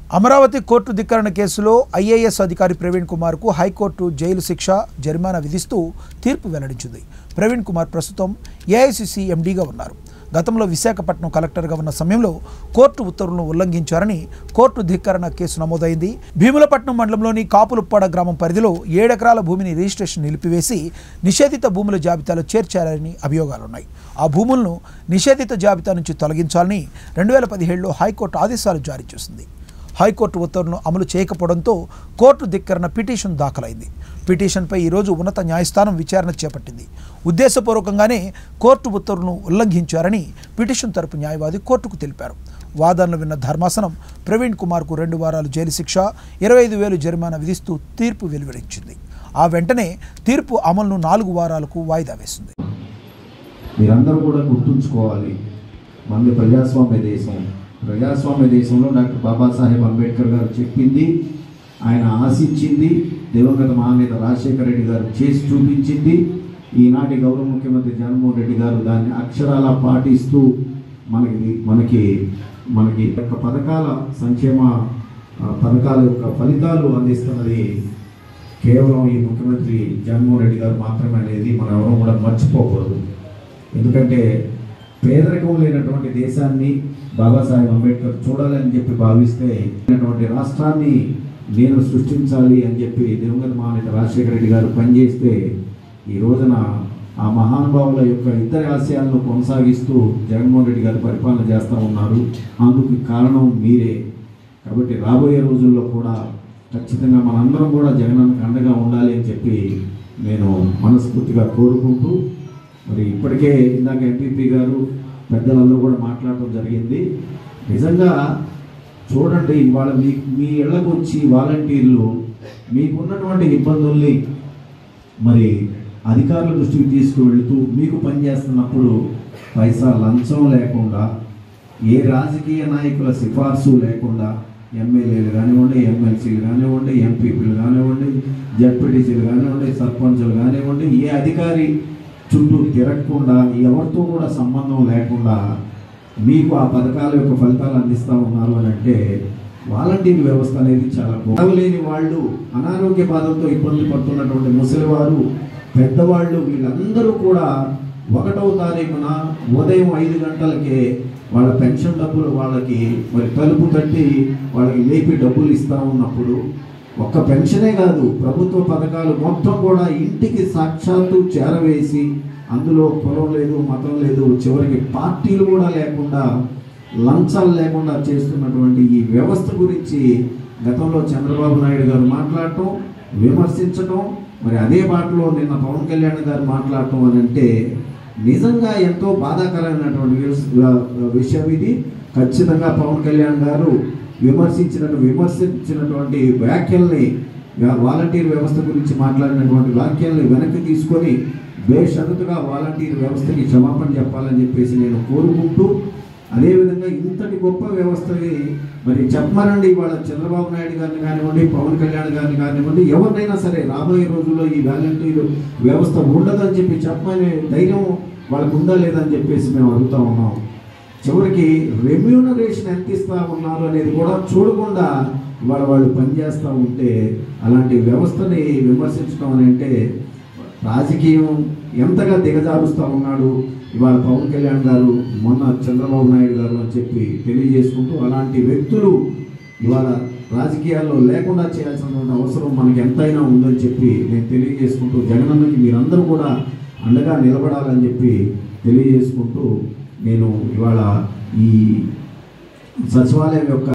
Amaravati court ధిక్కరణ కేసులో IAS అధికారి Praveen కుమార్కు high court jail శిక్ష జరిమానా విధిస్తూ తీర్పు వెల్లడించింది ప్రవీణ్ కుమార్ ప్రస్తుతం ఏఐసిసి ఎండీగా ఉన్నారు గతంలో విశాఖపట్నం కలెక్టర్గా ఉన్న సమయంలో కోర్టు ఉత్తర్వులను ఉల్లంఘించారని కోర్టు ధిక్కరణ కేసు నమోదైంది భీములపట్నం మండలంలోని కాపులుప్పాడ గ్రామం పరిధిలో ఏడెకరాల భూమిని రిజిస్ట్రేషన్ నిలిపివేసి నిషేధిత భూముల జాబితాలో చేర్చారని అభియోగాలున్నాయి ఆ భూములను నిషేధిత జాబితా నుంచి తొలగించాలని రెండు వేల పదిహేడులో హైకోర్టు ఆదేశాలు జారీ చేసింది హైకోర్టు ఉత్తర్వులను అమలు చేయకపోవడంతో కోర్టు ధిక్కరణ పిటిషన్ దాఖలైంది పిటిషన్పై ఈరోజు ఉన్నత న్యాయస్థానం విచారణ చేపట్టింది ఉద్దేశపూర్వకంగానే కోర్టు ఉత్తర్వులను ఉల్లంఘించారని పిటిషన్ తరపు న్యాయవాది కోర్టుకు తెలిపారు వాదనలు విన్న ధర్మాసనం ప్రవీణ్ కుమార్కు రెండు వారాలు జైలు శిక్ష ఇరవై ఐదు వేలు జరిమానా విధిస్తూ తీర్పు వెలువరించింది ఆ వెంటనే తీర్పు అమలును నాలుగు వారాలకు వాయిదా వేసింది మీరందరూ కూడా గుర్తుంచుకోవాలి మంది ప్రజాస్వామ్య దేశం ప్రజాస్వామ్య దేశంలో డాక్టర్ బాబాసాహెబ్ అంబేద్కర్ గారు చెప్పింది ఆయన ఆశించింది దివంగత మహానేత రాజశేఖర రెడ్డి గారు చేసి చూపించింది ఈనాటి గౌరవ ముఖ్యమంత్రి జగన్మోహన్ రెడ్డి గారు దాన్ని అక్షరాల పాటిస్తూ మనకి మనకి మనకి యొక్క పథకాల సంక్షేమ ఆ, పథకాల యొక్క ఫలితాలు అందిస్తున్నది కేవలం ఈ ముఖ్యమంత్రి జగన్మోహన్ రెడ్డి గారు మాత్రమే అనేది మనం ఎవరూ కూడా మర్చిపోకూడదు ఎందుకంటే పేదరికం లేనటువంటి దేశాన్ని బాబాసాహెబ్ అంబేద్కర్ చూడాలని చెప్పి భావిస్తే లేనటువంటి రాష్ట్రాన్ని నేను సృష్టించాలి అని చెప్పి దివంగత మహానేత రాజశేఖర రెడ్డి గారు పనిచేస్తే ఈ రోజున ఆ మహానుభావుల యొక్క ఇద్దరి ఆశయాలను కొనసాగిస్తూ జగన్మోహన్ రెడ్డి గారు పరిపాలన చేస్తూ ఉన్నారు అందుకు కారణం మీరే కాబట్టి రాబోయే రోజుల్లో కూడా ఖచ్చితంగా మనందరం కూడా జగనన్నకు అండగా ఉండాలి అని చెప్పి నేను మనస్ఫూర్తిగా కోరుకుంటూ మరి ఇప్పటికే ఇందాక ఎంపీపీ గారు పెద్దలందరూ కూడా మాట్లాడటం జరిగింది నిజంగా చూడండి ఇవాళ మీ మీ ఇళ్లకు వచ్చి వాలంటీర్లు మీకున్నటువంటి ఇబ్బందుల్ని మరి అధికారుల దృష్టికి తీసుకువెళ్తూ మీకు పనిచేస్తున్నప్పుడు పైసా లంచం లేకుండా ఏ రాజకీయ నాయకుల సిఫార్సు లేకుండా ఎమ్మెల్యేలు కానివ్వండి ఎమ్మెల్సీలు కానివ్వండి ఎంపీపీలు కానివ్వండి జడ్పీటీసీలు కానివ్వండి సర్పంచులు కానివ్వండి ఏ అధికారి చుట్టూ తిరగకుండా ఎవరితో కూడా సంబంధం లేకుండా మీకు ఆ పథకాల యొక్క ఫలితాలు అందిస్తూ ఉన్నారు అని అంటే వాలంటీర్ వ్యవస్థ అనేది చాలా లేని వాళ్ళు అనారోగ్య బాధలతో ఇబ్బంది పడుతున్నటువంటి ముసలివారు పెద్దవాళ్ళు వీళ్ళందరూ కూడా ఒకటవ తారీఖున ఉదయం ఐదు గంటలకే వాళ్ళ పెన్షన్ డబ్బులు వాళ్ళకి మరి తలుపు తట్టి వాళ్ళకి లేపి డబ్బులు ఇస్తూ ఉన్నప్పుడు ఒక్క పెన్షనే కాదు ప్రభుత్వ పథకాలు మొత్తం కూడా ఇంటికి సాక్షాత్తు చేరవేసి అందులో కులం లేదు మతం లేదు చివరికి పార్టీలు కూడా లేకుండా లంచాలు లేకుండా చేస్తున్నటువంటి ఈ వ్యవస్థ గురించి గతంలో చంద్రబాబు నాయుడు గారు మాట్లాడటం విమర్శించటం మరి అదే బాటలో నిన్న పవన్ కళ్యాణ్ గారు మాట్లాడటం అని అంటే నిజంగా ఎంతో బాధాకరమైనటువంటి విష- విషయం ఇది ఖచ్చితంగా పవన్ కళ్యాణ్ గారు విమర్శించిన విమర్శించినటువంటి వ్యాఖ్యల్ని వా- వాలంటీర్ వ్యవస్థ గురించి మాట్లాడినటువంటి వ్యాఖ్యల్ని వెనక్కి తీసుకొని బేషరతుగా వాలంటీర్ వ్యవస్థకి క్షమాపణ చెప్పాలని చెప్పేసి నేను కోరుకుంటూ అదేవిధంగా ఇంతటి గొప్ప వ్యవస్థని మరి చెప్పమనండి ఇవాళ చంద్రబాబు నాయుడు గారిని కానివ్వండి పవన్ కళ్యాణ్ గారిని కానివ్వండి ఎవరినైనా సరే రాబోయే రోజుల్లో ఈ వాలంటీర్ వ్యవస్థ ఉండదని చెప్పి చెప్పమనే ధైర్యం వాళ్ళకు ఉందా లేదా అని చెప్పేసి మేము అడుగుతా ఉన్నాం చివరికి రెమ్యూనరేషన్ ఎంత ఇస్తా ఉన్నారు అనేది కూడా చూడకుండా ఇవాళ వాళ్ళు పనిచేస్తూ ఉంటే అలాంటి వ్యవస్థని విమర్శించడం అని అంటే రాజకీయం ఎంతగా దిగజారుస్తూ ఉన్నాడు ఇవాళ పవన్ కళ్యాణ్ గారు మొన్న చంద్రబాబు నాయుడు గారు అని చెప్పి తెలియజేసుకుంటూ అలాంటి వ్యక్తులు ఇవాళ రాజకీయాల్లో లేకుండా చేయాల్సినటువంటి అవసరం మనకి ఎంతైనా ఉందని చెప్పి నేను తెలియజేసుకుంటూ జగనన్నకి మీరందరూ కూడా అండగా నిలబడాలని చెప్పి తెలియజేసుకుంటూ నేను ఇవాళ ఈ సచివాలయం యొక్క